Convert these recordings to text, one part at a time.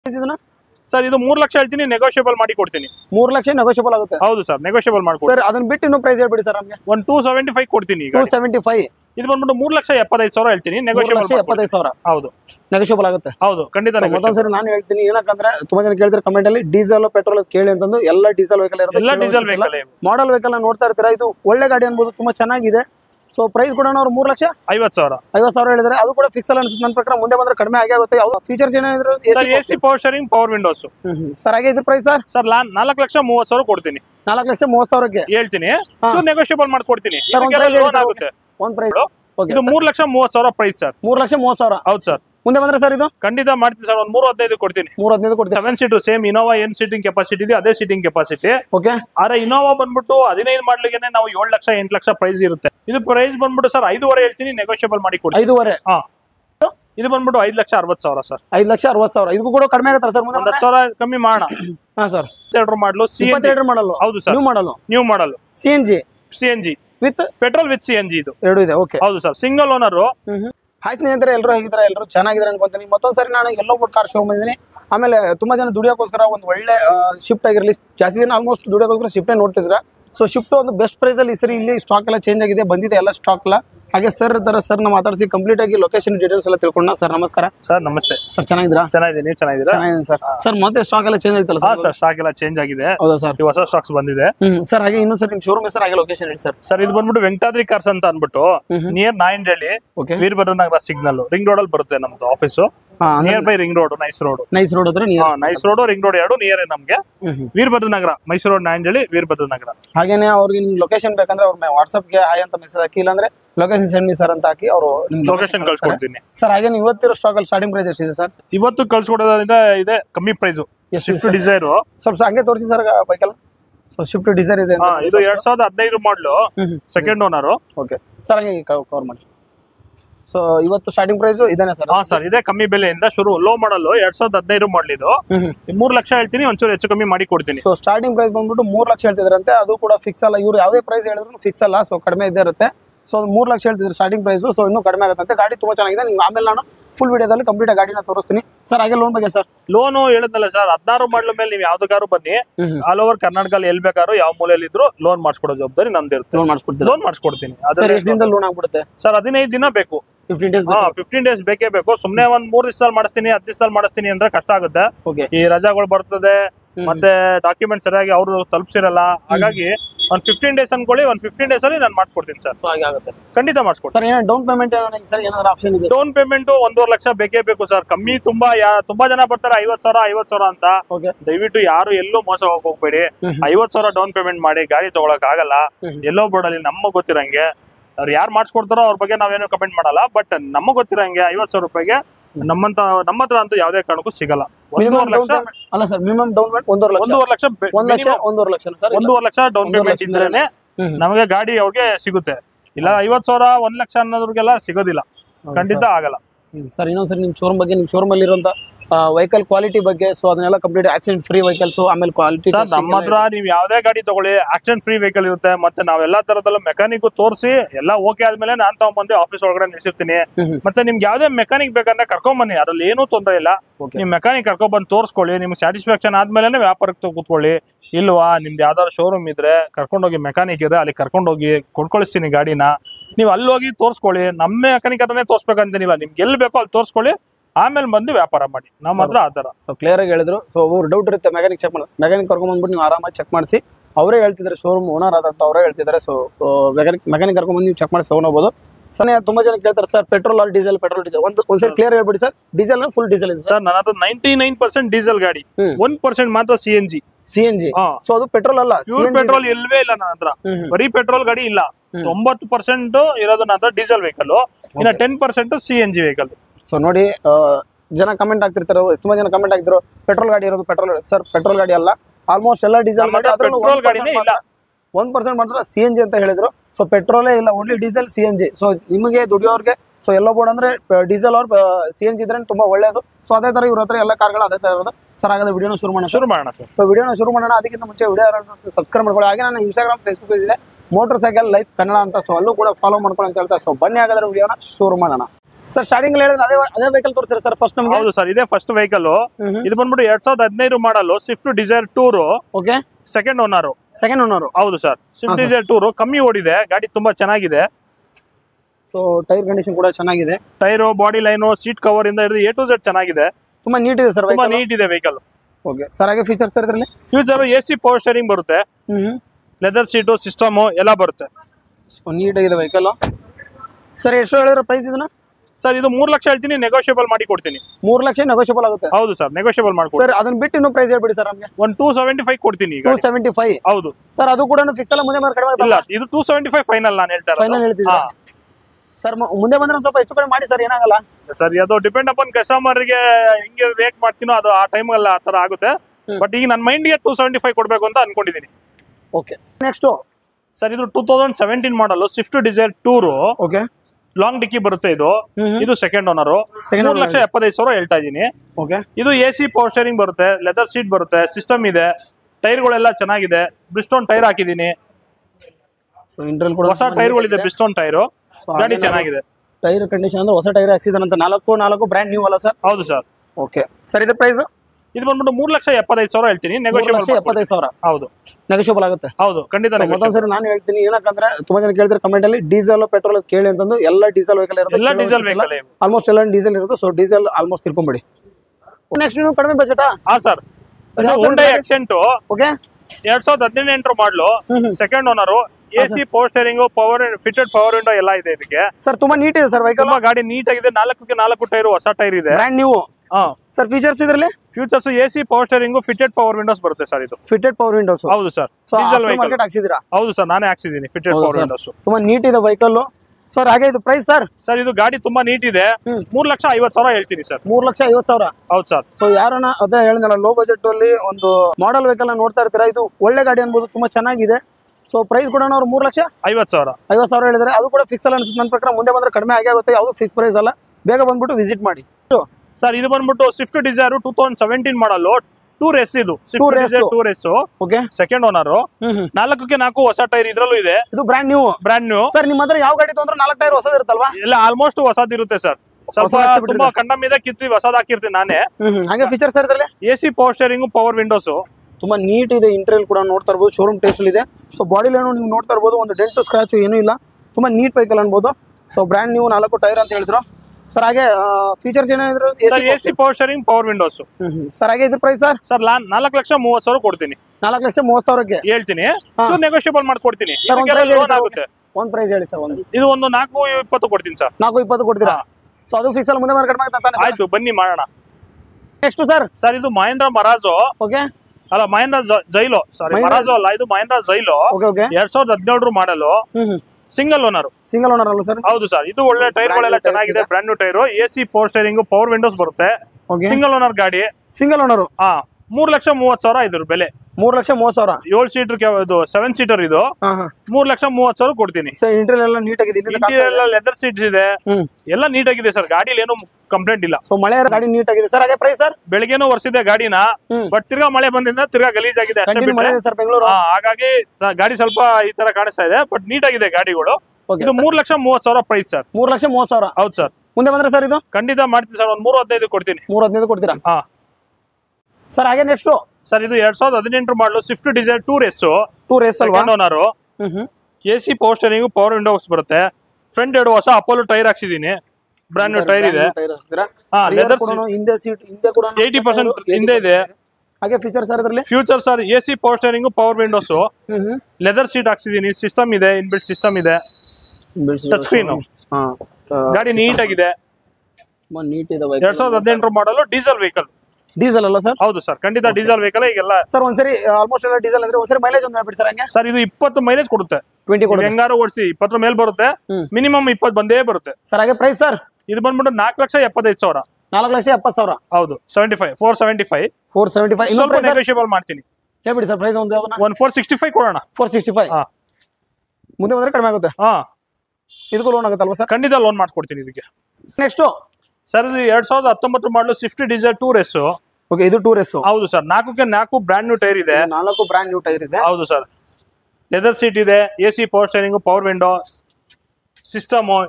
ಇದನ್ನ ಸರ್ ಇದು ಮೂರ್ ಲಕ್ಷ ಹೇಳ್ತೀನಿ ನೆಗೋಷಿಯಬಲ್ ಮಾಡಿ ಕೊಡ್ತೀನಿ ಮೂರ್ ಲಕ್ಷ ನೆಗೋಷಿಯಬಲ್ ಆಗುತ್ತೆ ಹೌದು ಸರ್ ನೆಗೋಷಿಯಬಲ್ ಮಾಡ್ಕೊಡ್ತೀನಿ ಸರ್ ಅದನ್ನ ಬಿಟ್ಟು ಇನ್ನೂ ಪ್ರೈಸ್ ಹೇಳ್ಬಿಡಿ ಸರ್ ನಮಗೆ ಒಂದ್ ಟೂ ಸೆವೆಂಟಿ ಫೈವ್ ಕೊಡ್ತೀನಿ ಈಗ ಟೂ ಸೆವೆಂಟಿ ಫೈವ್ ಇದು ಬಂದ್ಬಿಟ್ಟು ಮೂರ್ ಲಕ್ಷ ಎಪ್ಪತ್ತೈದು ಸಾವಿರ ಹೇಳ್ತೀನಿ ಮೂರ್ ನೆಗೋಷಿಯಬಲ್ ಲಕ್ಷ ಎಪ್ಪತ್ತೈದು ಸಾವಿರ ಹೌದು ನೆಗೋಷಿಯಬಲ್ ಆಗುತ್ತೆ ಹೌದು ಖಂಡಿತ So, ಮತ್ತೊಂದ್ಸರಿ ನಾನು ಹೇಳ್ತೀನಿ ಏನಕ್ಕಂದ್ರೆ ತುಂಬಾ ಜನ ಕೇಳಿದ್ರೆ ಕಮೆಂಟ್ ಅಲ್ಲಿ ಡೀಸೆಲ್ ಪೆಟ್ರೋಲ್ ಕೇಳಿ ಅಂತಂದು ಎಲ್ಲ ಡೀಸೆಲ್ ವೆಹಿಕಲ್ ಇರುತ್ತೆ ಎಲ್ಲ ಡೀಸೆಲ್ ವೆಹಿಕಲ್ ಮಾಡೆಲ್ ವೆಹಿಕಲ್ ನೋಡ್ತಾ ಇರ್ತೀರಾ ಇದು ಒಳ್ಳೆ ಗಾಡಿ ಅನ್ಬೋದು ತುಂಬಾ ಚೆನ್ನಾಗಿದೆ ಸೊ ಪ್ರೈಸ್ ಕೂಡ ಅವ್ರು ಮೂರ್ ಲಕ್ಷ ಐವತ್ ಸಾವಿರ ಐವತ್ತು ಸಾವಿರ ಹೇಳಿದ್ರೆ ಅದು ಕೂಡ ಫಿಕ್ಸ್ ಅಲ್ಲ ಅನ್ಸುತ್ತೆ ನನ್ನ ಪ್ರಕಾರ ಮುಂದೆ ಬಂದ್ರೆ ಕಡಿಮೆ ಆಗೇ ಆಗುತ್ತೆ ಯಾವ ಫೀಚರ್ಸ್ ಏನಾದ್ರು sir A C power sharing power windows sir ಹಾಗೆ ಇದ್ರ ಪ್ರೈಸ್ ಸರ್ ಸರ್ ನಾಲ್ಕು ಲಕ್ಷ ಮೂವತ್ ಸಾವಿರ ಕೊಡ್ತೀನಿ ನಾಲ್ಕು ಲಕ್ಷ ಮೂವತ್ತು ಸಾವಿರಕ್ಕೆ ಹೇಳ್ತೀನಿ ಹಾ. ನೆಗೋಷಿಯಬಲ್ ಮಾಡ್ಕೊಡ್ತೀನಿ ಸರ್, ಒಂದ್ ಇದಕ್ಕೆಲ್ಲ price ಲೋನ್ ಹೇಳ್ತೀರಾ? ಆಗುತ್ತೆ ಒಂದ್ ಪ್ರೈಸ್ ಹಲೋ? ಓಕೆ ಇದು ಮೂರ್ ಲಕ್ಷ ಮೂವತ್ ಸಾವಿರ ಪ್ರೈಸ್ ಸರ್ ಮೂರ್ ಲಕ್ಷ ಮೂವತ್ತು ಸಾವಿರ ಹೌದು ಸರ್ ಮುಂದೆ ಬಂದ್ರೆ ಸರ್ ಇದು ಖಂಡಿತ ಮಾಡ್ತೀನಿ ಸರ್ ಒಂದ್ ಮೂರು ಹದಿನೈದು ಕೊಡ್ತೀನಿ ಮೂರ್ ಹದಿನೈದು ಕೊಡ್ತೀರಾ ಸೆವೆನ್ ಸೀಟು ಸೇಮ್ ಇನೋವಾ ಏನ್ ಸೀಟಿಂಗ್ ಕೆಪಾಸಿಟಿ ಇದೆ ಅದೇ ಸೀಟಿಂಗ್ ಕೆಪಾಸಿಟಿ ಓಕೆ ಆದ್ರೆ ಇನೋವಾ ಬಂದ್ಬಿಟ್ಟು ಹದಿನೈದು ಮಾಡ್ಲಿಕ್ಕೆ ನಾವು ಏಳು ಲಕ್ಷ ಎಂಟು ಲಕ್ಷ ಪ್ರೈಸ್ ಇರುತ್ತೆ ಇದು ಪ್ರೈಸ್ ಬಂದ್ಬಿಟ್ಟು ಸರ್ ಐದುವರೆ ಹೇಳ್ತೀನಿ ನೆಗೋಷಿಯಬಲ್ ಮಾಡಿ ಕೊಡ್ತೀನಿ ಐದೂವರೆ ಹಾ ಇದು ಬಂದ್ಬಿಟ್ಟು ಐದು ಲಕ್ಷ ಅರವತ್ತು ಸಾವಿರ ಸರ್ ಐದು ಲಕ್ಷ ಅರವತ್ತು ಸಾವಿರ ಇದಕ್ಕೂ ಕೂಡ ಕಡಿಮೆ ಆಗುತ್ತೆ ಸರ್ ಮುಂದೆ ಒಂದ್ ಹತ್ತು ಸಾವಿರ ಕಮ್ಮಿ ಮಾಡೋಣ ಹಾ ಸರ್ ಎರಡು ಮಾಡಲು ಸಿ ಎನ್ ಜಿ ಇಪ್ಪತ್ತೆರಡು ಮಾಡಲು ಹೌದು ಸರ್ ನ್ಯೂ ಮಾಡಲು new model C N G C N G with petrol with C N G ಇದು ಎರಡು ಇದೆ ಓಕೆ ಹೌದು ಸರ್ ಸಿಂಗಲ್ ಓನರ್ ಹಾಯ್ ಸ್ನೇಹಿತರೆ ಎಲ್ಲರೂ ಹೇಗಿದ್ದಾರೆ ಎಲ್ಲರೂ ಚೆನ್ನಾಗಿದ್ದಾರೆ ಅನ್ಕೊಂತೀನಿ ಮತ್ತೊಂದ್ಸರಿ ನಾನು ಎಲ್ಲೋ ಬೋಟ್ ಕಾರ್ ಶೋ ಬಂದಿದ್ದೀನಿ ಆಮೇಲೆ ತುಂಬಾ ಜನ ದುಡಿಯೋಕ್ಕೋಸ್ಕರ ಒಂದು ಒಳ್ಳೆ ಶಿಫ್ಟ್ ಆಗಿರಲಿ ಜಾಸ್ತಿ ಜನ ಆಲ್ಮೋಸ್ಟ್ ದುಡಿಯೋಕ್ಕೋಸ್ಕರ ಶಿಫ್ಟೇ ನೋಡ್ತಿದ್ರ ಸೊ ಶಿಫ್ಟ್ ಒಂದು ಬೆಸ್ಟ್ ಪ್ರೈಸ್ ಅಲ್ಲಿ ಈ ಸರಿ ಇಲ್ಲಿ ಸ್ಟಾಕ್ ಎಲ್ಲ ಚೇಂಜ್ ಆಗಿದೆ ಬಂದಿದೆ ಎಲ್ಲ ಸ್ಟಾಕ್ ಎಲ್ಲ ಹಾಗೆ ಸರ್ ಇದ್ದಾರೆ ಸರ್ ಮಾತಾಡಿಸಿ ಕಂಪ್ಲೀಟ್ ಆಗಿ ಲೊಕೇಶನ್ ಡೀಟೇಲ್ಸ್ ಎಲ್ಲ ತಿಳ್ಕೊಂಡ ಸರ್ ನಮಸ್ಕಾರ ಸರ್ ನಮಸ್ತೆ ಸರ್ ಚೆನ್ನಾಗಿದ್ದೀರಾ ಚೆನ್ನಾಗಿದೆ ನೀವು ಚೆನ್ನಾಗಿದ್ದೀರಾ ಚೆನ್ನಾಗಿದೆ ಸರ್ ಸರ್ ಮತ್ತೆ ಸ್ಟಾಕ್ ಎಲ್ಲ ಚೇಂಜ್ ಆಯ್ತಲ್ಲ ಹಾ ಸರ್ ಸರ್ ಸ್ಟಾಕ್ ಎಲ್ಲ ಚೇಂಜ್ ಆಗಿದೆ ಹೌದಾ ಸರ್ ಈ ಹೊಸ ಸ್ಟಾಕ್ಸ್ ಬಂದಿದೆ ಹ್ಮ್ ಸರ್ ಹಾಗೆ ಇನ್ನೂ ಸರ್ ನಿಮ್ ಶೋರೂಮ್ ಹೆಸರು ಹಾಗೆ ಲೊಕೇಶನ್ ಹೇಳಿ ಸರ್ ಸರ್ ಇದು ಬಂದ್ಬಿಟ್ಟು ವೆಂಕಟಾದ್ರಿ ಕಾರ್ಸ್ ಅಂತ ಅನ್ಬಿಟ್ಟು near Nayandahalli okay Veerabhadranagar signal ring road ಅಲ್ಲಿ ಬರುತ್ತೆ ನಮ್ದು ಆಫೀಸು ಹಾ near by ring road nice road nice road ಹತ್ರ ನೀವು ನೈಸ್ ರೋಡ್ ರಿಂಗ್ ರೋಡ್ ಎರಡು ನಿಯರ್ ನಮ್ಗೆ ಹ್ಮ್ ಹ್ಮ್ ವೀರಭದ್ರನಗರ ಮೈಸೂರು ರೋಡ್ ನಾಯಿಂಡಳ್ಳಿ ವೀರಭದ್ರನಗರ ಹಾಗೇನೆ ಅವ್ರಿಗೆ ನಿಮ್ ಲೊಕೇಶನ್ ಬೇಕಂದ್ರೆ ಅವ್ರ ವಾಟ್ಸ್ಆಪ್ಗೆ ಹಾಯ್ ಅಂತ ಮೆಸೇಜ್ ಹಾಕಿ ಇಲ್ಲಾಂದ್ರೆ ಲೊಕೇಶನ್ ಸೆಂಡ್ ಮಿ ಸರ್ ಅಂತ ಹಾಕಿ ಅವರು ಲೊಕೇಶನ್ ಕಳ್ಸ್ಕೊಡ್ತೀನಿ ಸರ್ ಹಾಗೆ ಇವತ್ತಿರೋ ಸ್ಟಾಕ್ ಅಲ್ಲಿ ಸ್ಟಾರ್ಟಿಂಗ್ ಪ್ರೈಸ್ ಎಷ್ಟಿದೆ ಸರ್ ಇವತ್ತು ಕಳ್ಸ್ಕೊಡೋದ್ರಿಂದ ಇದೆ ಕಮ್ಮಿ ಪ್ರೈಸ್ ಎಷ್ಟು ಸ್ವಿಫ್ಟ್ ಡಿಸೈರ್ ಸ್ವಲ್ಪ ಹಂಗೆ ತೋರಿಸಿ ಸರ್ ಬೈಕಲ್ ಸೊ ಶಿಫ್ಟ್ ಡಿಸೈರ್ ಇದೆ ಇದು ಎರಡ್ ಸಾವಿರದ ಹದಿನೈದು ಮಾಡ್ಲು ಸೆಕೆಂಡ್ ಓನರ್ ಓಕೆ ಸರ್ ಹಂಗೆ ಕವರ್ ಮಾಡಿ ಸೊ ಇವತ್ತು ಸ್ಟಾರ್ಟಿಂಗ್ ಪ್ರೈಸ್ ಇದೇನೆ ಸರ್ ಹಾ ಸರ್ ಇದೇ ಕಮ್ಮಿ ಬೆಲೆಯಿಂದ ಶುರು ಲೋ ಮಾಡಲ್ ಎರಡ್ ಸಾವಿರದ ಹದಿನೈದು ಮಾಡ್ಲ್ ಇದು ಮೂರ್ ಲಕ್ಷ ಹೇಳ್ತೀನಿ ಒಂಚೂರು ಹೆಚ್ಚು ಕಮ್ಮಿ ಮಾಡಿ ಕೊಡ್ತೀನಿ ಸೊ ಸ್ಟಾರ್ಟಿಂಗ್ ಪ್ರೈಸ್ ಬಂದ್ಬಿಟ್ಟು ಮೂರ್ ಲಕ್ಷ ಹೇಳ್ತಿದ್ರಂತೆ ಅದು ಕೂಡ ಫಿಕ್ಸ್ ಅಲ್ಲ ಇವ್ರು ಯಾವುದೇ ಪ್ರೈಸ್ ಹೇಳಿದ್ರು ಫಿಕ್ಸ್ ಅಲ್ಲ ಸೊ ಕಡಿಮೆ ಇದ್ದೇ ಇರುತ್ತೆ ಸೊ ಮೂರ್ ಲಕ್ಷ ಹೇಳ್ತಿದ್ರು ಸ್ಟಾರ್ಟಿಂಗ್ ಪ್ರೈಸ್ ಸೊ ಇನ್ನೂ ಕಡಿಮೆ ಆಗುತ್ತೆ ಗಾಡಿ ತುಂಬಾ ಚೆನ್ನಾಗಿದೆ ನಿಮ್ಗೆ ಆಮೇಲೆ ನಾನು ಫುಲ್ ವಿಡಿಯೋದಲ್ಲಿ ಕಂಪ್ಲೀಟ್ ಗಾಡಿನ ತೋರಿಸ್ತೀನಿ ಸರ್ ಹಾಗೆ ಲೋನ್ ಬಗ್ಗೆ ಸರ್ ಲೋನು ಹೇಳಿದ್ನಲ್ಲ ಸರ್ ಹದಿನಾರು ಮಾಡ್ಲ ಮೇಲೆ ನೀವು ಯಾವ್ದಕ್ಕಾರು ಬನ್ನಿ ಆಲ್ ಓವರ್ ಕರ್ನಾಟಕ ಎಲ್ಲಿ ಬೇಕಾದ್ರು ಯಾವ ಮೂಲೆಯಲ್ಲಿ ಇದ್ರು ಲೋನ್ ಮಾಡಿಸ್ಕೊಡೋ ಜವಾಬ್ದಾರಿ ನಂದಿರುತ್ತೆ ಲೋನ್ ಮಾಡಿಸ್ಕೊಡ್ತೀರಾ ಲೋನ್ ಮಾಡಿಸ್ಕೊಡ್ತೀನಿ ಸರ್ ಎಷ್ಟು ದಿನದಲ್ಲಿ ಲೋನ್ ಆಗ್ಬಿಡುತ್ತೆ ಸರ್ ಹದಿನೈದು ದಿನ ಬೇಕು ಫಿಫ್ಟೀನ್ ಡೇಸ್ ಹಾ ಫಿಫ್ಟೀನ್ ಡೇಸ್ ಬೇಕೇ ಬೇಕು ಸುಮ್ನೆ ಒಂದ್ ಮೂರ್ ದಿವಸದಲ್ಲಿ ಮಾಡಿಸ್ತೀನಿ ಹತ್ತು ದಿವಸದಲ್ಲಿ ಮಾಡಿಸ್ತೀನಿ ಅಂದ್ರೆ ಕಷ್ಟ ಆಗುತ್ತೆ ಓಕೆ ಈ ರಜಾಗಳು ಬರ್ತದೆ ಮತ್ತೆ ಡಾಕ್ಯುಮೆಂಟ್ ಸರಿಯಾಗಿ ಅವರು ತಲುಪಿಸಿರಲ್ಲ ಹಾಗಾಗಿ ಒಂದ್ ಫಿಫ್ಟೀನ್ ಡೇಸ್ ಅನ್ಕೊಳ್ಳಿ ಒಂದ್ ಫಿಫ್ಟೀನ್ ಡೇಸ್ ಅಲ್ಲಿ ನಾನು ಮಾಡಿಸ್ಕೊಡ್ತೀನಿ ಸರ್ ಸೊ ಹಾಗೆ ಆಗುತ್ತೆ ಖಂಡಿತ ಮಾಡಿಸ್ಕೊಡ್ತೀನಿ ಸರ್ ಏನೋ ಡೌನ್ ಪೇಮೆಂಟ್ ಏನೋ ಸರ್ ಏನಾದ್ರು ಆಪ್ಷನ್ ಇದೆ ಡೌನ್ ಪೇಮೆಂಟ್ ಒಂದೂವರೆ ಲಕ್ಷ ಬೇಕೇ ಬೇಕು ಸರ್ ಕಮ್ಮಿ ತುಂಬಾ ಯಾ- ತುಂಬಾ ಜನ ಬರ್ತಾರೆ ಐವತ್ ಸಾವಿರ ಐವತ್ ಸಾವಿರ ಅಂತ ಓಕೆ ದಯವಿಟ್ಟು ಯಾರು ಎಲ್ಲೂ ಮೋಸ ಹೋಗಕ್ ಹೋಗ್ಬೇಡಿ ಹ್ಮ್. ಐವತ್ ಸಾವಿರ ಡೌನ್ ಪೇಮೆಂಟ್ ಮಾಡಿ ಗಾಡಿ ತಗೊಳಕ್ ಆಗಲ್ಲ ಹ್ಮ್. ಎಲ್ಲೋ ಬೋರ್ಡಲ್ಲಿ ನಮಗ್ ಗೊತ್ತಿರಂಗೆ ಅವ್ರು ಯಾರು ಮಾಡಿಸ್ಕೊಡ್ತಾರೋ ಅವ್ರ ಬಗ್ಗೆ ನಾವೇನು ಕಮೆಂಟ್ ಮಾಡಲ್ಲ ಬಟ್ ನಮಗ್ ಗೊತ್ತಿರಂಗೆ ಐವತ್ ಸಾವಿರ ರೂಪಾಯಿಗೆ ನಮ್ಮಂತ ನಮ್ಮ ಹತ್ರ ಅಂತೂ ಯಾವ್ದೇ ಕಾರಣಕ್ಕೂ ಸಿಗಲ್ಲ ಮಿನಿಮಮ್ ಒಂದೂವರೆ ಲಕ್ಷ ಅಲ್ಲ ಸರ್ ಮಿನಿಮಮ್ ಡೌನ್ ಪೇಮೆಂಟ್ ಒಂದೂವರೆ ಲಕ್ಷ ಒಂದೂವರೆ ಲಕ್ಷ ಬೆ- ಒಂದ್ ಲಕ್ಷ minimum ಒಂದೂವರೆ ಲಕ್ಷ ಸರ್ ಒಂದೂವರೆ ಲಕ್ಷ ಡೌನ್ ಒಂದೂವರೆ ಪೇಮೆಂಟ್ ಲಕ್ಷದಿಂದಲೇ ಇದ್ರೇನೆ ಹ್ಮ್. ನಮಗೆ ಗಾಡಿ ಅವ್ರಿಗೆ ಸಿಗುತ್ತೆ ಇಲ್ಲ ಐವತ್ ಸಾವಿರ ಒಂದ್ ಲಕ್ಷ ಅನ್ನೋದ್ರಿಗೆಲ್ಲ ಸಿಗೋದಿಲ್ಲ ಖಂಡಿತ ಆಗಲ್ಲ ಸರ್ ಇನ್ನೊಂದ್ಸರಿ ನಿಮ್ ಶೋರೂಮ್ ಬಗ್ಗೆ ನಿಮ್ ಶೋರೂಮ್ ಅಲ್ಲಿ ಇರುವಂತ ವೆಹಿಕಲ್ ಕ್ವಾಲಿಟಿ ಬಗ್ಗೆ ಸೊ ಅದನ್ನೆಲ್ಲ ಕಂಪ್ಲೀಟ್ ಆಕ್ಸಿಡೆಂಟ್ ಫ್ರೀ ವೆಹಿಕಲ್ಸ್ ಆಮೇಲೆ ಕ್ವಾಲಿಟಿ ಸರ್ ನಮ್ಮ ಹತ್ರ ನೀವ್ ಯಾವ್ದೇ ಗಾಡಿ ತಗೊಳ್ಳಿ ಆಕ್ಸಿಡೆಂಟ್ ಫ್ರೀ ವೆಹಿಕಲ್ ಇರುತ್ತೆ ಮತ್ತೆ ನಾವೆಲ್ಲಾ ತರದಲ್ಲೂ ಮೆಕ್ಯಾನಿಕ್ ತೋರಿಸಿ ಎಲ್ಲ ಓಕೆ ಆದ್ಮೇಲೆ ನಾನ್ ತಗೊಂಡ್ಬಂದು ಆಫೀಸ್ ಒಳಗಡೆ ನಿಲ್ಸಿರ್ತೀನಿ ಮತ್ತೆ ನಿಮ್ಗೆ ಯಾವ್ದೇ ಮೆಕ್ಯಾನಿಕ್ ಬೇಕಂದ್ರೆ ಕರ್ಕೊಂಬನ್ನಿ ಅದ್ರಲ್ಲಿ ಏನೂ ತೊಂದರೆ ಇಲ್ಲ Okay. ನೀವು ಮೆಕ್ಯಾನಿಕ್ ಕರ್ಕೊಂಡ್ಬಂದು ತೋರಿಸ್ಕೊಳ್ಳಿ ನಿಮ್ಗೆ ಸ್ಯಾಟಿಸ್ಫ್ಯಾಕ್ಷನ್ ಆದ್ಮೇಲೆ ವ್ಯಾಪಾರಕ್ಕೆ ಕೂತ್ಕೊಳ್ಳಿ ಇಲ್ವಾ ನಿಮ್ದು ಯಾವ್ದಾದ್ರು ಶೋರೂಮ್ ಇದ್ರೆ ಕರ್ಕೊಂಡೋಗಿ ಮೆಕ್ಯಾನಿಕ್ ಇದೆ ಅಲ್ಲಿ ಕರ್ಕೊಂಡೋಗಿ ಕೊಡ್ಕೊಳಿಸ್ತೀನಿ ಗಾಡಿನ ನೀವು ಅಲ್ಲಿ ಹೋಗಿ ತೋರಿಸ್ಕೊಳ್ಳಿ ನಮ್ಮ ಮೆಕ್ಯಾನಿಕ್ ಹತ್ರನೇ ತೋರ್ಸ್ಬೇಕಂತೇನಿಲ್ಲ ನಿಮ್ಗೆ ಎಲ್ಲಿ ಬೇಕೋ ಅಲ್ಲಿ ತೋರಿಸ್ಕೊಳ್ಳಿ ಆಮೇಲೆ ಬಂದು ವ್ಯಾಪಾರ ಮಾಡಿ ನಮ್ಮ ಹತ್ರ ಆ ಥರ ಸೊ ಕ್ಲಿಯರ್ ಆಗಿ ಹೇಳಿದ್ರು ಸೊ ಅವ್ರು ಡೌಟ್ ಇರುತ್ತೆ ಮೆಕ್ಯಾನಿಕ್ ಚೆಕ್ ಮಾಡಿ ಮೆಕ್ಯಾನಿಕ್ ಕರ್ಕೊಂಡ್ ಬಂದ್ಬಿಟ್ಟು ನೀವು ಆರಾಮಾಗಿ ಚೆಕ್ ಮಾಡಿಸಿ ಅವರೇ ಹೇಳ್ತಿದ್ದಾರೆ ಶೋರೂಮ್ ಓನರ್ ಆದಂತ ಅವರೇ ಹೇಳ್ತಿದ್ದಾರೆ ಸೊ ಮೆಕ್ಯಾನಿಕ್ ಮೆಕ್ಯಾನಿಕ್ ಕರ್ಕೊಂಡ್ ಬಂದು ನೀವು ಚೆಕ್ ಮಾಡಿ ತಗೊಂಡೋಗ್ಬೋದು ಸರ್ ತುಂಬಾ ಜನ ಕೇಳ್ತಾರೆ sir petrol or diesel petrol diesel ಒಂದು ಒಂದ್ಸರಿ ಕ್ಲಿಯರ್ ಹೇಳ್ಬಿಡಿ ಸರ್ ಡೀಸೆಲ್ ಫುಲ್ ಡೀಸೆಲ್ ಇದೆ ಸರ್ ಸರ್ ನನ್ನ ಹತ್ರ ನೈಂಟಿ ನೈನ್ ಪರ್ಸೆಂಟ್ ಡೀಸೆಲ್ ಗಾಡಿ ಹ್ಮ್. ಒನ್ ಪರ್ಸೆಂಟ್ ಮಾತ್ರ C N G C N G ಹಾ ಸೊ ಅದು ಪೆಟ್ರೋಲ್ ಅಲ್ಲ ಪ್ಯೂರ್ ಪೆಟ್ರೋಲ್ ಇಲ್ವೇ ಇಲ್ಲ ನನ್ನ ಹತ್ರ ಬರೀ ಪೆಟ್ರೋಲ್ ಗಾಡಿ ಇಲ್ಲ ಹ್ಮ್. ತೊಂಬತ್ತು ಪರ್ಸೆಂಟ್ ಇರೋದು ನನ್ನ ಹತ್ರ ಡೀಸೆಲ್ ವೆಹಿಕಲ್ ಇನ್ನ Okay. Ten percent C N G vehicle so ನೋಡಿ ಆ, ಜನ ಕಮೆಂಟ್ ಆಗ್ತಿರ್ತಾರೆ ತುಂಬಾ ಜನ ಕಮೆಂಟ್ ಆಗ್ತಿರೋ ಪೆಟ್ರೋಲ್ ಗಾಡಿ ಇರೋದು ಪೆಟ್ರೋಲ್ ಸರ್ ಪೆಟ್ರೋಲ್ ಗಾಡಿ ಅಲ್ಲ ಆಲ್ಮೋಸ್ಟ್ ಎಲ್ಲ ಡೀಸೆಲ್ ನಮ್ಮ ಹತ್ರ petrol ಗಾಡಿನೇ ಇಲ್ಲ. ಒನ್ ಪರ್ಸೆಂಟ್ ಮಾತ್ರ ಸಿ ಎನ್ ಜಿ ಅಂತ ಹೇಳಿದ್ರು ಸೊ ಪೆಟ್ರೋಲೇ ಇಲ್ಲ only diesel C N G so ನಿಮಗೆ ದುಡಿಯೋರ್ಗೆ ಸೊ ಎಲ್ಲೋ ಬೋರ್ಡ್ ಅಂದ್ರೆ ಡೀಸೆಲ್ ಅವ್ರ ಸಿ ಎನ್ ಜಿ ಇದ್ರೆ ತುಂಬಾ ಒಳ್ಳೇದು ಸೊ ಅದೇ ತರ ಇವ್ರ ಹತ್ರ ಎಲ್ಲ ಕಾರ್ಗಳು ಅದೇ ತರ ಇರೋದು ಸರ್ ಹಾಗಾದ್ರೆ ವಿಡಿಯೋನ ಶುರು ಮಾಡೋಣ ಶುರು ಮಾಡೋಣ ಸರ್ ಸೊ ವಿಡಿಯೋನ ಶುರು ಮಾಡೋಣ ಅದಕ್ಕಿಂತ ಮುಂಚೆ ವಿಡಿಯೋ ಸಬ್ಸ್ಕ್ರೈಬ್ ಮಾಡ್ಕೊಳ್ಳಿ ಹಾಗೆ ನನ್ನ ಇನ್ಸ್ಟಾಗ್ರಾಮ್ ಫೇಸ್ಬುಕ್ ಇದೆ ಮೋಟರ್ ಸೈಕಲ್ ಲೈಫ್ ಕನ್ನಡ ಅಂತ ಸೊ ಅಲ್ಲೂ ಕೂಡ ಫಾಲೋ ಮಾಡ್ಕೊಳ್ಳಿ ಅಂತ ಹೇಳ್ತಾರೆ ಸೊ ಬನ್ನಿ ಹಾಗಾದ್ರೆ ವಿಡಿಯೋನ ಶುರು ಮಾಡೋಣ ಸರ್ ಸ್ಟಾರ್ಟಿಂಗ್ ಹೇಳಿದ್ರೆ ಅದೇ ಅದೇ ವೆಹಿಕಲ್ ತೋರಿಸ್ತೀರಾ ಸರ್ ಫಸ್ಟ್ ನಮಗೆ ಹೌದು ಸರ್ ಇದೇ ಫಸ್ಟ್ ವೆಹಿಕಲ್ ಇದು ಬಂದ್ಬಿಟ್ಟು ಎರಡ್ ಸಾವಿರದ ಹದಿನೈದು ಮಾಡಲು Swift Dzire Tour okay second owner second owner ಹೌದು ಸರ್ ಸ್ವಿಫ್ಟ್ ಡಿಸೈರ್ ಟೂರು ಕಮ್ಮಿ ಓಡಿದೆ ಗಾಡಿ ತುಂಬಾ ಚೆನ್ನಾಗಿದೆ ಸೊ ಟೈರ್ ಕಂಡೀಷನ್ ಕೂಡ ಚೆನ್ನಾಗಿದೆ tyre body line seat cover ಇಂದ ಹಿಡಿದು ಎ ಟು ಝೆಡ್ ಚೆನ್ನಾಗಿದೆ ತುಂಬಾ ನೀಟ್ ಇದೆ ಸರ್ ತುಂಬಾ ವೆಹಿಕಲ್ ನೀಟ್ ಇದೆ ವೆಹಿಕಲ್ ಓಕೆ ಸರ್ ಹಾಗೆ ಫೀಚರ್ಸ್ ಸರ್ ಇದರಲ್ಲಿ future A C power steering ಬರುತ್ತೆ ಹ್ಮ್ ಲೆದರ್ ಸೀಟು ಸಿಸ್ಟಮು ಎಲ್ಲ ಬರುತ್ತೆ ಸೊ ನೀಟ್ ಆಗಿದೆ ವೆಹಿಕಲ್ ಸರ್ ಎಷ್ಟು ಹೇಳಿರೋ ಪ್ರೈಸ್ ಇದನ್ನ ಸರ್ ಇದು ಮೂರ್ ಲಕ್ಷ ಹೇಳ್ತೀನಿ ನೆಗೋಷಿಯಬಲ್ ಮಾಡಿ ಕೊಡ್ತೀನಿ ಮೂರು ಲಕ್ಷ ನೆಗೋಷಿಯಬಲ್ ಆಗುತ್ತೆ ಹೌದು ಸರ್ ನೆಗೋಷಿಯಬಲ್ ಮಾಡ್ಕೊಡ್ತೀನಿ ಸರ್ ಅದನ್ನ ಬಿಟ್ಟು ಇನ್ನೂ ಪ್ರೈಸ್ ಹೇಳ್ಬಿಡಿ ಸರ್ ನಮಗೆ ಒನ್ ಟೂ ಸೆವೆಂಟಿ ಫೈವ್ ಕೊಡ್ತೀನಿ ಈಗ ಟೂ ಸೆವೆಂಟಿ ಫೈವ್ ಹೌದು ಸರ್ ಅದು ಕೂಡ ಫಿಕ್ಸ್ ಅಲ್ಲ ಮುಂದೆ ಬಂದ್ರೆ ಕಡಿಮೆ ಇಲ್ಲ ಆಗುತ್ತಲ್ಲ ಇದು ಟೂ ಸೆವೆಂಟಿ ಫೈವ್ ಫೈನಲ್ ನಾನು ಹೇಳ್ತಾ ಫೈನಲ್ ಹೇಳ್ತಿದ್ದೀರಾ ಸರ್ ಮುಂದೆ ಬಂದ್ರೆ ಒಂದ್ ಸ್ವಲ್ಪ ಹೆಚ್ಚು ಕಡಿಮೆ ಮಾಡಿ ಸರ್ ಏನಾಗಲ್ಲ ಸರ್ ಅದು ಡಿಪೆಂಡ್ ಅಪಾನ್ ಕಸ್ಟಮರ್ ಗೆ ಹೆಂಗೆ ರೇಟ್ ಮಾಡ್ತೀನೋ ಅದು ಆ ಟೈಮ್ ಅಲ್ಲಿ ಆ ತರ ಆಗುತ್ತೆ ಬಟ್ ಈಗ ನನ್ನ ಮೈಂಡ್ಗೆ ಟೂ ಸೆವೆಂಟಿ ಫೈವ್ ಕೊಡಬೇಕು ಅಂತ ಅನ್ಕೊಂಡಿದ್ದೀನಿ ಓಕೆ ನೆಕ್ಸ್ಟು ಸರ್ ಇದು two thousand seventeen model Swift Dzire Tour okay long dickey ಬರುತ್ತೆ ಇದು ಹ್ಮ್. ಇದು ಸೆಕೆಂಡ್ ಓನರು Second ಮೂರು ಲಕ್ಷ ಎಪ್ಪತ್ತೈದು ಸಾವಿರ ಹೇಳ್ತಾ ಇದ್ದೀನಿ ಓಕೆ ಇದು ಎ ಸಿ ಪವರ್ ಸ್ಟೇರಿಂಗ್ ಬರುತ್ತೆ ಲೆದರ್ ಸೀಟ್ ಬರುತ್ತೆ ಸಿಸ್ಟಮ್ ಇದೆ ಟೈರ್ಗಳೆಲ್ಲ ಚೆನ್ನಾಗಿದೆ ಬ್ರಿಸ್ಟೋನ್ ಟೈರ್ ಹಾಕಿದ್ದೀನಿ ಸೊ ಇಂಟ್ರಲ್ ಕೂಡ ಹೊಸ ಟೈರ್ಗಳಿದೆ ಬ್ರಿಸ್ಟೋನ್ ಟೈರು So, ಗಾಡಿ ಹಾಗೆಲ್ಲ- ಚೆನ್ನಾಗಿದೆ ಟೈರ್ ಕಂಡೀಷನ್ ಅಂದ್ರೆ ಹೊಸ ಟೈರ್ ಹಾಕ್ಸಿದಾರೆ ಅಂತ ನಾಲ್ಕು ನಾಲ್ಕು ಬ್ರ್ಯಾಂಡ್ ನ್ಯೂ ಅಲ್ಲ ಸರ್ ಹೌದು ಸರ್ ಓಕೆ ಸರ್ ಇದು ಪ್ರೈಸ್ ಇದು ಬಂದ್ಬಿಟ್ಟು ಮೂರು ಲಕ್ಷ ಎಪ್ಪತ್ತೈದು ಸಾವಿರ ಹೇಳ್ತೀನಿ ಮೂರು ನೆಗೋಷಿಯಬಲ್ ಲಕ್ಷ ಎಪ್ಪತ್ತೈದು ಸಾವಿರ ಹೌದು ನೆಗೋಷಿಯಬಲ್ ಆಗುತ್ತೆ ಹೌದು ಖಂಡಿತ So, negotiable. ಮತ್ತೊಂದ್ಸರಿ ನಾನು ಹೇಳ್ತೀನಿ ಏನಕ್ಕಂದ್ರೆ ತುಂಬಾ ಜನ ಕೇಳ್ತಾರೆ ಕಮೆಂಟ್ ಅಲ್ಲಿ ಡೀಸೆಲ್ ಪೆಟ್ರೋಲ್ ಕೇಳಿ ಅಂತಂದು ಎಲ್ಲ ಡೀಸೆಲ್ ವೆಹಿಕಲ್ ಎಲ್ಲ ಡೀಸೆಲ್ ವೆಹಿಕಲ್ ಆಲ್ಮೋಸ್ಟ್ ಎಲ್ಲ ಡೀಸೆಲ್ ಇರುತ್ತೆ ಸೊ ಡೀಸೆಲ್ ಆಲ್ಮೋಸ್ಟ್ ತಿಳ್ಕೊಂಬಿಡಿ ನೆಕ್ಸ್ಟ್ ನೀವು ಕಡಿಮೆ ಬಜೆಟಾ ಹಾ ಸರ್ Sir, ಯಾವ ಹುಂಡೈ ಗಾಡಿ? ಆಕ್ಸೆಂಟ್ ಓಕೆ ಎರಡ್ ಸಾವಿರದ ಹದಿನೆಂಟು ಮಾಡ್ಲು ಹ್ಮ್ ಹ್ಮ್. Second owner A C power steering power fitted power window ಎಲ್ಲ ಇದೆ ಇದಕ್ಕೆ ಸರ್ ತುಂಬಾ ನೀಟ್ ಇದೆ ಸರ್ ವೆಹಿಕಲ್ ತುಂಬಾ ಗಾಡಿ ನೀಟ್ ಆಗಿದೆ ನಾಲ್ಕಕ್ಕೆ ನಾಲ್ಕು ಟೈರ್ ಹೊಸ ಟೈರ್ ಇದೆ ಬ್ರ್ಯಾಂಡ್ ನ್ಯೂ ಹಾ ಸರ್ ಫೀಚರ್ಸ್ ಇದರಲ್ಲಿ futures A C power steering fitted power windows ಬರುತ್ತೆ ಸರ್ ಇದು ಫಿಟೆಡ್ ಪವರ್ ವಿಂಡೋಸ್ ಹೌದು sir so diesel vehicle market ಹಾಕ್ಸಿದ್ದೀರಾ ಹೌದು ಸರ್ ನಾನೇ ಹಾಕ್ಸಿದ್ದೀನಿ ಫಿಟೆಡ್ ಹೌದು ಪವರ್ sir. ವಿಂಡೋಸ್ ತುಂಬಾ ನೀಟ್ ಇದೆ ವೆಹಿಕಲ್ ಸರ್ ಹಾಗೆ ಇದು ಪ್ರೈಸ್ ಸರ್ ಸರ್ ಇದು ಗಾಡಿ ತುಂಬಾ ನೀಟ್ ಇದೆ ಹ್ಮ್. ಮೂರ್ ಲಕ್ಷ ಐವತ್ ಸಾವಿರ ಹೇಳ್ತೀನಿ ಸರ್ ಮೂರ್ ಲಕ್ಷ ಐವತ್ತು ಸಾವಿರ ಹೌದು ಸರ್ ಸೊ ಯಾರನ್ನ ಅದೇ ಹೇಳಿದ್ನಲ್ಲ ಲೋ ಬಜೆಟ್ ಅಲ್ಲಿ ಒಂದು ಮಾಡೆಲ್ ವೆಹಿಕಲ್ ನೋಡ್ತಾ ಇರ್ತೀರಾ ಇದು ಒಳ್ಳೆ ಗಾಡಿ ಅನ್ಬೋದು ತುಂಬಾ ಚೆನ್ನಾಗಿದೆ ಸೊ ಪ್ರೈಸ್ ಕೂಡ ಅವ್ರು ಮೂರ್ ಲಕ್ಷ ಐವತ್ ಸಾವಿರ ಐವತ್ತು ಸಾವಿರ ಹೇಳಿದ್ರೆ ಅದು ಕೂಡ ಫಿಕ್ಸ್ ಅಲ್ಲ ಅನ್ಸುತ್ತೆ ನನ್ನ ಪ್ರಕಾರ ಮುಂದೆ ಬಂದ್ರೆ ಕಡಿಮೆ ಆಗೇ ಆಗುತ್ತೆ ಯಾವುದು ಫಿಕ್ಸ್ ಪ್ರೈಸ್ ಅಲ್ಲ ಬೇಗ ಬಂದ್ಬಿಟ್ಟು ವಿಸಿಟ್ ಮಾಡಿ ಸರ್ ಇದು ಬಂದ್ಬಿಟ್ಟು Swift Dzire two thousand seventeen model Tour S ಇದು Swift Tour S. Dzire Tour S okay second owner ಹ್ಮ್ ಹ್ಮ್ ನಾಲ್ಕಕ್ಕೆ ನಾಲ್ಕು ಹೊಸ ಟೈರ್ ಇದ್ರಲ್ಲೂ ಇದೆ ಇದು brand new brand new sir ನಿಮ್ಮ ಹತ್ರ ಯಾವ ಗಾಡಿ ತೊಂದ್ರೆ ನಾಲ್ಕು ಟೈರ್ ಹೊಸದ್ ಇರುತ್ತಲ್ವಾ ಎಲ್ಲ ಆಲ್ಮೋಸ್ಟ್ ಹೊಸದಿರುತ್ತೆ ಸರ್ ಸ್ವಲ್ಪ ಹೊಸದ್ ಹಾಕ್ಸ್ಬಿಟ್ಟಿದ್ದಾರೆ. ತುಂಬಾ ಕಂಡಮ್ ಇದೆ ಕಿತ್ತಿ ಹೊಸದ್ ಹಾಕಿರ್ತೀನಿ ನಾನೇ ಹ್ಮ್ ಹ್ಮ್ ಹಾಗೆ ಫೀಚರ್ಸ್ ಇರ್ತಲ್ಲ A C power steering power windows ತುಂಬಾ ನೀಟ್ ಇದೆ ಇಂಟೀರಿಯಲ್ ಕೂಡ ನೋಡ್ತಾ ಇರ್ಬೋದು ಶೋರೂಮ್ ಟೇಸ್ಟ್ ಇದೆ ಸೊ ಬಾಡಿ ಲೈನು ನೀವು ನೋಡ್ತಾ ಇರ್ಬೋದು ಒಂದು ಡೆಂಟು ಸ್ಕ್ರಾಚು ಏನೂ ಇಲ್ಲ ತುಂಬಾ ನೀಟ್ ವೆಹಿಕಲ್ ಅನ್ಬೋದು ಸೊ ಬ್ರ್ಯಾಂಡ್ ನೀವು ನಾಲ್ಕು ಟೈರ್ ಅಂತ ಹೇಳಿದ್ರು ಸರ್ ಹಾಗೆ ಫೀಚರ್ಸ್ ಏನೇನಿದ್ರು sir A C power steering power windows sir ಹಾಗೆ ಇದ್ರ ಪ್ರೈಸ್ ಸರ್ ಸರ್ ಲಾ ನಾಲ್ಕು ಲಕ್ಷ ಮೂವತ್ ಸಾವಿರ ಕೊಡ್ತೀನಿ ನಾಲ್ಕು ಲಕ್ಷ ಮೂವತ್ತು ಸಾವಿರಕ್ಕೆ ಹೇಳ್ತೀನಿ ನೆಗೋಷಿಯಬಲ್ ಮಾಡ್ಕೊಡ್ತೀನಿ ಸರ್ ಒಂದು ಪ್ರೈಸ್ ಲೋನ್ ಆಗುತ್ತೆ ಒಂದು ಪ್ರೈಸ್ ಹೇಳಿ ಸರ್ ಒಂದು ಇದು ಒಂದು ನಾಲ್ಕು ಇಪ್ಪತ್ತು ಕೊಡ್ತೀನಿ ಸರ್ ನಾಲ್ಕು ಇಪ್ಪತ್ತು ಕೊಡ್ತೀರಾ ಸೊ ಅದು ಫಿಕ್ಸ್ ಅಲ್ಲಿ ಮುಂದೆ ಮಾರ್ಕೆಟ್ ಮಾಡ್ತಾ ಆಯ್ತು ಬನ್ನಿ ಮಾಡೋಣ ನೆಕ್ಸ್ಟ್ ಸರ್ ಸರ್ ಇದು ಮಹೇಂದ್ರ ಮರಾಜು ಓಕೆ ಅಲ್ಲ ಮಹೇಂದ್ರ ಜ- ಜೈಲೋ ಸಾರಿ ಮಹೇಂದ್ರ- ಮರಾಜು ಅಲ್ಲ ಇದು ಮಹೇಂದ್ರ ಜೈಲೋ ಓಕೆ ಓಕೆ ಎರಡ್ ಸಾವಿರದ ಹದಿನೇಳರ ಮಾಡಲು ಹ್ಮ್ ಹ್ಮ್ ಸಿಂಗಲ್ ಓನರ್ ಸಿಂಗಲ್ ಓನರ್ ಅಲ್ಲ ಸರ್ ಹೌದು ಸರ್ ಇದು ಒಳ್ಳೆ ಟೈರ್ಗಳೆಲ್ಲ Brand new ಚೆನ್ನಾಗಿದೆ tyres brand new tyre A C power steering power windows ಬರುತ್ತೆ ಓಕೆ ಸಿಂಗಲ್ ಓನರ್ ಗಾಡಿ ಸಿಂಗಲ್ ಓನರು ಹಾ ಮೂರ್ ಲಕ್ಷ ಮೂವತ್ ಸಾವಿರ ಇದ್ರ ಬೆಲೆ ಮೂರು ಲಕ್ಷ ಮೂವತ್ತು ಸಾವಿರ ಏಳು ಸೀಟರ್ ಇದು ಸೆವೆನ್ ಸೀಟರ್ ಇದು ಹಾಂ ಹಾಂ ಮೂರ್ ಲಕ್ಷ ಮೂವತ್ ಸಾವಿರ ಕೊಡ್ತೀನಿ ಸರ್ ಇಂಟೀರಿಯರ್ ಎಲ್ಲ ನೀಟ್ ಆಗಿದೆ ಇಲ್ಲಿಂದ ಕಾಣ್ತಾ ಇಂಟೀರಿಯರ್ ಎಲ್ಲ ಲೆದರ್ ಸೀಟ್ಸ್ ಇದೆ ಹ್ಮ್ ಎಲ್ಲ ನೀಟಾಗಿದೆ ಸರ್ ಗಾಡಿಲಿ ಏನು ಕಂಪ್ಲೇಂಟ್ ಇಲ್ಲ ಸೊ ಮಳೆ ಗಾಡಿ ನೀಟ್ ಆಗಿದೆ ಸರ್ ಹಾಗೆ ಪ್ರೈಸ್ ಸರ್ ಬೆಳಗ್ಗೆನೂ ಒರೆಸಿದೆ ಗಾಡಿನ ಹ್ಮ್. ಬಟ್ ತಿರ್ಗಾ ಮಳೆ ಬಂದಿಂದ ತಿರ್ಗಾ ಗಲೀಜಾಗಿದೆ ಅಷ್ಟೇ ಕಂಟಿನ್ಯೂ ಮಳೆ ಬಿಟ್ರೆ ಇದೆ ಸರ್ ಬೆಂಗಳೂರು ಹಾ, ಹಾಗಾಗಿ ತ- ಗಾಡಿ ಸ್ವಲ್ಪ ಈ ತರ ಕಾಣಿಸ್ತಾ ಇದೆ ಬಟ್ ನೀಟಾಗಿದೆ ಗಾಡಿಗಳು ಓಕೆ ಇದು ಮೂರ್ ಲಕ್ಷ ಮೂವತ್ ಸಾವಿರ ಪ್ರೈಸ್ ಸರ್ ಮೂರು ಲಕ್ಷ ಮೂವತ್ತು ಸಾವಿರ ಹೌದು ಸರ್ ಮುಂದೆ ಬಂದ್ರೆ ಸರ್ ಇದು ಖಂಡಿತ ಮಾಡ್ತೀನಿ ಸರ್ ಒಂದ್ ಮೂರು ಹದಿನೈದು ಕೊಡ್ತೀನಿ ಮೂರು ಹದಿನೈದು ಕೊಡ್ತೀರಾ ಹಾ ಸರ್ ಹಾಗೆ ನೆಕ್ಸ್ಟ್ ಸರ್ ಇದು ಎರಡ್ ಸಾವಿರದ ಹದಿನೆಂಟು model Swift Dzire Tour S Tour S ಅಲ್ವಾ ಸೆಕೆಂಡ್ ಓನರ್ ಹ್ಮ್ ಹ್ಮ್ A C power steering power windows ಬರುತ್ತೆ ಫ್ರಂಟ್ ಎರಡು ಹೊಸ ಅಪೋಲೋ ಟೈರ್ ಹಾಕ್ಸಿದೀನಿ ಬ್ರ್ಯಾಂಡ್ ನ್ಯೂ ಟೈರ್ ಇದೆ ಟೈರ್ ಹಾಕ್ತೀರಾ ಹಾ Rear ಲೆದರ್ ಕೂಡ ಹಿಂದೆ ಸೀಟ್ ಹಿಂದೆ ಕೂಡ 80% ಹಿಂದೆ ಇದೆ. ಹಾಗೆ ಫೀಚರ್ಸ್ ಸರ್ ಇದರಲ್ಲಿ future sir A C power steering power windows ಹ್ಮ್ ಹ್ಮ್ ಲೆದರ್ ಸೀಟ್ ಹಾಕ್ಸಿದೀನಿ ಸಿಸ್ಟಮ್ ಇದೆ ಇನ್ಬಿಲ್ಟ್ ಸಿಸ್ಟಮ್ ಇದೆ ಟಚ್ ಸ್ಕ್ರೀನ್ ಹಾ ಗಾಡಿ ನೀಟ್ ಆಗಿದೆ ನೀಟ್ ಇದೆ ಎರಡ್ ಸಾವಿರದ ಹದಿನೆಂಟರ ಮಾಡಲು ಡೀಸೆಲ್ ವೆಹಿಕಲ್ ಡೀಸೆಲ್ ಅಲ್ಲ ಸರ್ ಹೌದು ಸರ್ ಖಂಡಿತ ಡೀಸೆಲ್ ವೆಹಿಕಲ್ ಈಗೆಲ್ಲ ಸರ್ ಒಂದ್ಸರಿ ಆಲ್ಮೋಸ್ಟ್ ಎಲ್ಲ ಡೀಸೆಲ್ ಅಂದ್ರೆ ಒಂದ್ಸರಿ ಮೈಲೇಜ್ ಒಂದು ಹೇಳ್ಬಿಡಿ ಸರ್ ಹಂಗೆ ಸರ್ ಇದು ಇಪ್ಪತ್ತು ಮೈಲೇಜ್ ಕೊಡುತ್ತೆ ಟ್ವೆಂಟಿ ನೀವು ಕೊಡಿ ಹೆಂಗಾರು ಓಡಿಸಿ ಇಪ್ಪತ್ತರ ಮೇಲೆ ಬರುತ್ತೆ ಹ್ಮ್. ಮಿನಿಮಮ್ ಇಪ್ಪತ್ತು ಬಂದೇ ಬರುತ್ತೆ ಸರ್ ಹಾಗೆ ಪ್ರೈಸ್ ಸರ್ ಇದು ಬಂದ್ಬಿಟ್ಟು ನಾಲ್ಕು ಲಕ್ಷ ಎಪ್ಪತ್ತೈದು ಸಾವಿರ ನಾಲ್ಕು ಲಕ್ಷ ಎಪ್ಪತ್ತು ಸಾವಿರ ಹೌದು seventy five four seventy five four seventy five ಸ್ವಲ್ಪ ಇನ್ನೊಂದು ನೆಗೋಷಿಯಬಲ್ ಮಾಡ್ತೀನಿ ಹೇಳ್ಬಿಡಿ ಸರ್ ಪ್ರೈಸ್ ಒಂದು ಯಾವ್ದನ್ನ ಒನ್ ಫೋರ್ ಸಿಕ್ಸ್ಟಿ ಫೈವ್ ಕೊಡೋಣ ಫೋರ್ ಸಿಕ್ಸ್ಟಿ ಫೈವ್ ಹಾ ಮುಂದೆ ಬಂದ್ರೆ ಕಡಿಮೆ ಆಗುತ್ತೆ ಹಾ ಇದಕ್ಕೂ ಲೋನ್ ಆಗುತ್ತಲ್ವಾ ಸರ್ ಖಂಡಿತ ಲೋನ್ ಮಾಡ್ಕೊಡ್ತೀನಿ ಇದಕ್ಕೆ ನೆಕ್ಸ್ಟು ಸರ್ ಇದು ಎರಡ್ ಸಾವಿರದ ಹತ್ತೊಂಬತ್ತು model Swift Dzire Tour S okay ಇದು ಟೂ ರೇಸು ಹೌದು ಸರ್ ನಾಲ್ಕಕ್ಕೆ ನಾಲ್ಕು ಬ್ರ್ಯಾಂಡ್ ನ್ಯೂ ಟೈರ್ ಇದೆ ನಾಲ್ಕು ಬ್ರ್ಯಾಂಡ್ ನ್ಯೂ ಟೈರ್ ಇದೆ ಹೌದು ಸರ್ ಲೆದರ್ ಸೀಟ್ ಇದೆ A C power steering power window system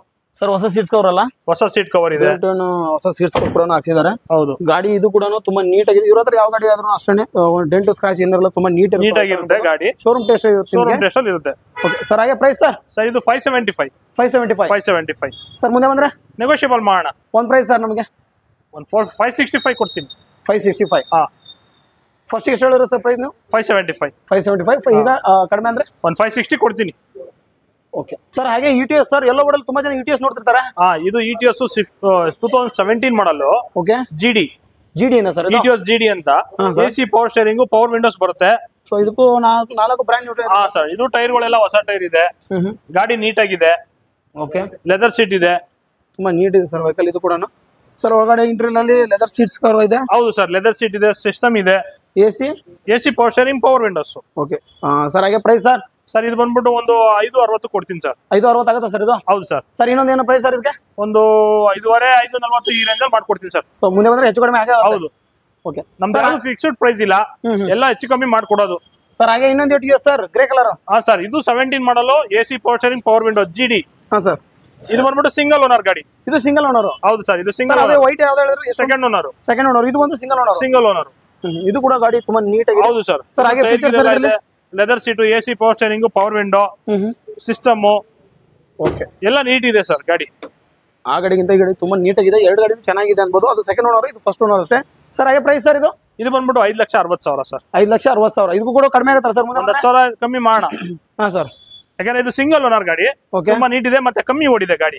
sir ಹೊಸ ಸೀಟ್ಸ್ ಕವರ್ ಅಲ್ಲ ಹೊಸ ಸೀಟ್ ಕವರ್ ಇದೆ Built-in ಹೊಸ ಸೀಟ್ಸ್ ಕವರ್ ಕೂಡ ಹಾಕ್ಸಿದ್ದಾರೆ ಹೌದು ಗಾಡಿ ಇದು ಕೂಡ ತುಂಬಾ ನೀಟ್ ಆಗಿದೆ ಇವ್ರ ಹತ್ರ ಯಾವ ಗಾಡಿ ಆದ್ರೂ ಅಷ್ಟೇ ಡೆಂಟ್ ಸ್ಕ್ರಾಚ್ ಏನಿರಲ್ಲ ತುಂಬಾ ನೀಟ್ ನೀಟಾಗಿರುತ್ತೆ ಗಾಡಿ ಶೋರೂಮ್ ಟೆಸ್ಟ್ ಶೋರೂಮ್ ಟೆಸ್ಟ್ ಅಲ್ಲಿ ಇರುತ್ತೆ ಓಕೆ ಸರ್ ಹಾಗೆ ಪ್ರೈಸ್ ಸರ್ ಸರ್ ಇದು five seventy five five seventy five five seventy five sir ಮುಂದೆ ಬಂದ್ರೆ ನೆಗೋಷಿಯಬಲ್ ಮಾಡೋಣ ಒಂದು ಪ್ರೈಸ್ ಸರ್ ನಮಗೆ ಒಂದು ಫೋರ್ ಫೈವ್ ಸಿಕ್ಸ್ಟಿ ಫೈವ್ ಕೊಡ್ತೀನಿ ಫೈವ್ ಸಿಕ್ಸ್ಟಿ ಫೈವ್ ಹಾ ಫಸ್ಟ್ ಎಷ್ಟು ಹೇಳಿದ್ರು ಸರ್ ಪ್ರೈಸ್ ನೀವು five seventy five five seventy five ಈಗ ಆ, ಕಡಿಮೆ ಅಂದ್ರೆ ಒಂದು ಫೈವ್ ಸಿಕ್ಸ್ಟಿ ಕೊಡ್ತೀನಿ ಓಕೆ ಸರ್ ಹಾಗೆ ಇ ಟಿ ಎಸ್ ಸರ್ ಎಲ್ಲ ಓಡಲ್ ತುಂಬಾ ಜನ ಇ ಟಿ ಎಸ್ ನೋಡ್ತಿರ್ತಾರೆ ಹಾ ಇದು E T S Swift two thousand seventeen model okay G D G D sir E T S G D ಅಂತ ಹಾ, A C power steering power windows ಬರುತ್ತೆ ಸೊ ಇದಕ್ಕೂ ನಾಲ್ಕು ನಾಲ್ಕು ಬ್ರ್ಯಾಂಡ್ ನ್ಯೂ ಹಾ ಸರ್ ಇದು ಟೈರ್ಗಳೆಲ್ಲ ಹೊಸ ಟೈರ್ ಇದೆ ಹ್ಮ್ ಗಾಡಿ ನೀಟಾಗಿದೆ ಓಕೆ ಲೆದರ್ ಸೀಟ್ ಇದೆ ತುಂಬಾ ನೀಟ್ ಇದೆ ಸರ್ ವೆಹಿಕಲ್ ಇದು ಕೂಡ ಸರ್ ಒಳಗಡೆ ಇಂಟೀರಿಯರ್ ಅಲ್ಲಿ ಲೆದರ್ ಸೀಟ್ಸ್ ಕವರ್ ಇದೆ ಹೌದು ಸರ್ ಲೆದರ್ ಸೀಟ್ ಇದೆ ಸಿಸ್ಟಮ್ ಇದೆ A C A C power steering power windows okay sir ಹಾಗೆ ಪ್ರೈಸ್ ಸರ್ ಸರ್ ಇದು ಬಂದ್ಬಿಟ್ಟು ಒಂದು ಐದು ಅರವತ್ತು ಕೊಡ್ತೀನಿ ಸರ್ ಐದು ಅರವತ್ತು ಆಗುತ್ತಾ ಸರ್ ಇದು ಹೌದು ಸರ್ ಸರ್ ಇನ್ನೊಂದು ಏನು ಪ್ರೈಸ್ ಸರ್ ಇದಕ್ಕೆ ಒಂದು ಐದುವರೆ ಐದು ನಲ್ವತ್ತು ಈ ರೇಂಜಲ್ಲಿ ಮಾಡ್ಕೊಡ್ತೀನಿ ಸರ್ ಸೊ ಮುಂದೆ ಬಂದ್ರೆ ಹೆಚ್ಚು ಕಡಿಮೆ ಆಗೇ ಹೌದು ಓಕೆ ನಮ್ದು ಯಾವುದು ಫಿಕ್ಸ್ಡ್ ಪ್ರೈಸ್ ಇಲ್ಲ ಹ್ಮ್ ಹ್ಮ್. ಎಲ್ಲ ಹೆಚ್ಚು ಕಮ್ಮಿ ಮಾಡ್ಕೊಡೋದು ಸರ್ ಹಾಗೆ ಇನ್ನೊಂದು T S sir grey colour ಹಾ ಸರ್ ಇದು seventeen model A C power steering power window G D ಹಾ ಸರ್ ಇದು ಬಂದ್ಬಿಟ್ಟು ಸಿಂಗಲ್ ಓನರ್ ಗಾಡಿ ಇದು ಸಿಂಗಲ್ ಓನರ್ ಹೌದು ಸರ್ ಇದು ಸರ್ ಸಿಂಗಲ್ ಅದೇ ವೈಟ್ ಯಾವ್ದು ಹೇಳಿದ್ರೆ ಎಷ್ಟು ಸೆಕೆಂಡ್ ಓನರ್ ಸೆಕೆಂಡ್ ಓನರ್ ಇದು ಒಂದು ಸಿಂಗಲ್ ಓನರ್ ಸಿಂಗಲ್ ಓನರ್ ಇದು ಕೂಡ ಗಾಡಿ ತುಂಬಾ ನೀಟ್ ಆಗಿದೆ ಹೌದು ಸರ್ Sir, ಹಾಗೆ features ಎಲ್ಲ ಇರ್ಲಿ? Leather seat A C power steering power window ಹ್ಮ್ ಹ್ಮ್ ಸಿಸ್ಟಮ್ ಓಕೆ ಎಲ್ಲ ನೀಟ್ ಇದೆ ಸರ್ ಗಾಡಿ ಆ ಗಾಡಿಗಿಂತ ಈ ಗಾಡಿ ತುಂಬಾ ನೀಟ್ ಆಗಿದೆ ಎರಡು ಗಾಡಿ ಚೆನ್ನಾಗಿದೆ ಅನ್ಬೋದು ಅದು ಸೆಕೆಂಡ್ ಓನರ್ ಇದು ಫಸ್ಟ್ ಓನರ್ ಅಷ್ಟೇ ಸರ್ ಹಾಗೆ ಪ್ರೈಸ್ ಸರ್ ಇದು ಇದು ಬಂದ್ಬಿಟ್ಟು ಐದು ಲಕ್ಷ ಅರವತ್ತು ಸಾವಿರ ಸರ್ ಐದು ಲಕ್ಷ ಅರವತ್ತು ಸಾವಿರ ಇದಕ್ಕೂ ಕೂಡ ಕಡಿಮೆ ಆಗುತ್ತೆ ಸರ್ ಮುಂದೆ ಒಂದ್ ಹತ್ತು ಸಾವಿರ ಕಮ್ಮಿ ಮಾಡೋಣ ಹಾ ಸರ್ ಯಾಕಂದ್ರೆ ಇದು ಸಿಂಗಲ್ ಓನರ್ ಗಾಡಿ ಓಕೆ ತುಂಬಾ ನೀಟ್ ಇದೆ ಮತ್ತೆ ಕಮ್ಮಿ ಓಡಿದೆ ಗಾಡಿ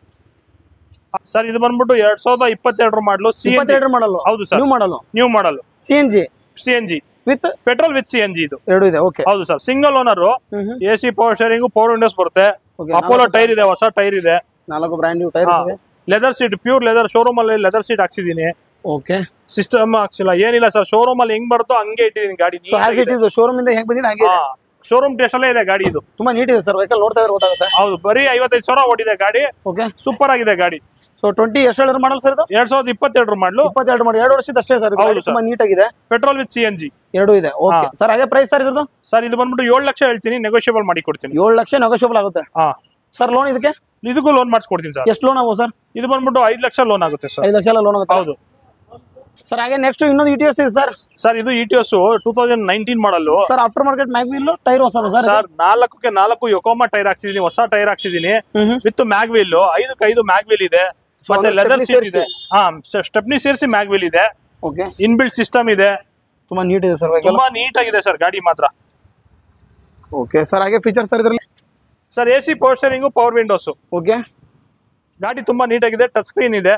ಸರ್ ಇದು ಬಂದ್ಬಿಟ್ಟು ಎರಡ್ ಸಾವಿರದ ಇಪ್ಪತ್ತೆರಡರ ಮಾಡಲು ಸಿ ಎನ್ ಇಪ್ಪತ್ತೆರಡು ಮಾಡಲು ಹೌದು ಸರ್ ನ್ಯೂ ಮಾಡಲು new model C N G C N G with petrol with C N G ಇದು ಎರಡು ಇದೆ ಓಕೆ ಹೌದು ಸರ್ ಸಿಂಗಲ್ ಓನರ್ ಹ್ಮ್ ಹ್ಮ್ A C power steering power windows ಬರುತ್ತೆ Okay, ಅಪೋಲೋ ಟೈರ್ ಇದೆ ಹೊಸ ಟೈರ್ ಇದೆ ನಾಲ್ಕು ಬ್ರ್ಯಾಂಡ್ ನ್ಯೂ ಟೈರ್ಸ್ ಇದೆ leather seat pure leather showroom ಅಲ್ಲಿ ಲೆದರ್ ಸೀಟ್ ಹಾಕ್ಸಿದೀನಿ ಓಕೆ ಸಿಸ್ಟಮ್ ಹಾಕ್ಸಿಲ್ಲ ಏನಿಲ್ಲ ಸರ್ ಶೋರೂಮ್ ಅಲ್ಲಿ ಹೆಂಗ್ ಬರುತ್ತೋ ಹಂಗೆ ಇಟ್ಟಿದ್ದೀನಿ ಗಾಡಿ ಸೊ ಹ್ಯಾಸ್ ಇಟ್ ಇದು ಶೋರೂಮ್ ಇಂದ ಹೇಗೆ ಬಂದಿದೆ ಹಾಗೆ ಇದೆ. ಶೋರೂಮ್ ಟೆಸ್ಟ್ ಅಲ್ಲೇ ಇದೆ ಗಾಡಿ ಇದು ತುಂಬಾ ನೀಟ್ ಇದೆ ಸರ್ ವೆಹಿಕಲ್ ನೋಡ್ತಾ ಇದ್ರೆ ಗೊತ್ತಾಗುತ್ತೆ ಹೌದು ಬರೀ ಐವತ್ತೈದು ಸಾವಿರ ಓಡಿದೆ ಗಾಡಿ ಓಕೆ ಸೂಪರ್ ಆಗಿದೆ ಗಾಡಿ ಸೊ ಟ್ವೆಂಟಿ ಎಷ್ಟು ಹೇಳಿದ್ರೆ ಮಾಡಲ್ ಸರ್ ಇದು ಎರಡ್ ಸಾವಿರದ ಇಪ್ಪತ್ತೆರಡರ ಮಾಡ್ಲು ಇಪ್ಪತ್ತೆರಡು ಮಾಡಿ ಎರಡು ವರ್ಷದ ಅಷ್ಟೇ ಸರ್ ಹೌದು sir. ತುಂಬಾ ನೀಟ್ ಆಗಿದೆ petrol with C N G ಎರಡು ಇದೆ ಓಕೆ ಸರ್ ಹಾಗೆ ಪ್ರೈಸ್ ಸರ್ ಇದ್ರದ್ದು ಸರ್ ಇದು ಬಂದ್ಬಿಟ್ಟು ಏಳು ಲಕ್ಷ ಹೇಳ್ತೀನಿ ನೆಗೋಷಿಯಬಲ್ ಮಾಡಿ ಕೊಡ್ತೀನಿ ಏಳು ಲಕ್ಷ ನೆಗೋಷಿಯಬಲ್ ಆಗುತ್ತೆ ಹಾ ಸರ್ ಲೋನ್ ಇದಕ್ಕೆ ಇದಕ್ಕೂ ಲೋನ್ ಮಾಡಿಸ್ಕೊಡ್ತೀನಿ ಸರ್ ಎಷ್ಟು ಲೋನ್ ಆಗುತ್ತೆ ಸರ್ ಇದು ಬಂದ್ಬಿಟ್ಟು ಐದು ಲಕ್ಷ ಲೋನ್ ಆಗುತ್ತೆ ಸರ್ ಐದು ಲಕ್ಷ ಎಲ್ಲ ಲೋನ್ ಆಗುತ್ತೆ ಹೌದು ಸರ್ ಹಾಗೆ ನೆಕ್ಸ್ಟ್ ಇನ್ನೊಂದು ಇ ಟಿ ಎಸ್ ಇದೆ ಸರ್ ಸರ್ ಇದು E T S two thousand nineteen model sir aftermarket mag wheel tyre ಹೊಸದು ಸರ್ ಸರ್ ನಾಲ್ಕಕ್ಕೆ ನಾಲ್ಕು ಯೋಕೋಮಾ ಟೈರ್ ಹಾಕ್ಸಿದೀನಿ ಹೊಸ ಟೈರ್ ಹಾಕ್ಸಿದೀನಿ ಹ್ಮ್ ವಿತ್ ಮ್ಯಾಗ್ವೀಲ್ ಐದಕ್ಕೆ ಐದು ಮ್ಯಾಗ್ವೀಲ್ ಇದೆ ಮತ್ತೆ ಅಂದ್ರೆ ಲೆದರ್ stepney ಸೀಟ್ ಇದೆ ಹಾ ಸ್ಟೆಪ್ನಿ ಸೇರಿಸಿ ಮ್ಯಾಗ್ವೀಲ್ ಇದೆ ಓಕೆ ಇನ್ಬಿಲ್ಟ್ ಸಿಸ್ಟಮ್ ಇದೆ ತುಂಬಾ ನೀಟ್ ಇದೆ ಸರ್ ವೆಹಿಕಲ್ ತುಂಬಾ ನೀಟ್ ಆಗಿದೆ ಸರ್ ಗಾಡಿ ಮಾತ್ರ ಓಕೆ ಸರ್ ಹಾಗೆ ಫೀಚರ್ಸ್ ಸರ್ ಇದರಲ್ಲಿ sir A C power steering power windows okay ಗಾಡಿ ತುಂಬಾ ನೀಟ್ ಆಗಿದೆ ಟಚ್ ಸ್ಕ್ರೀನ್ ಇದೆ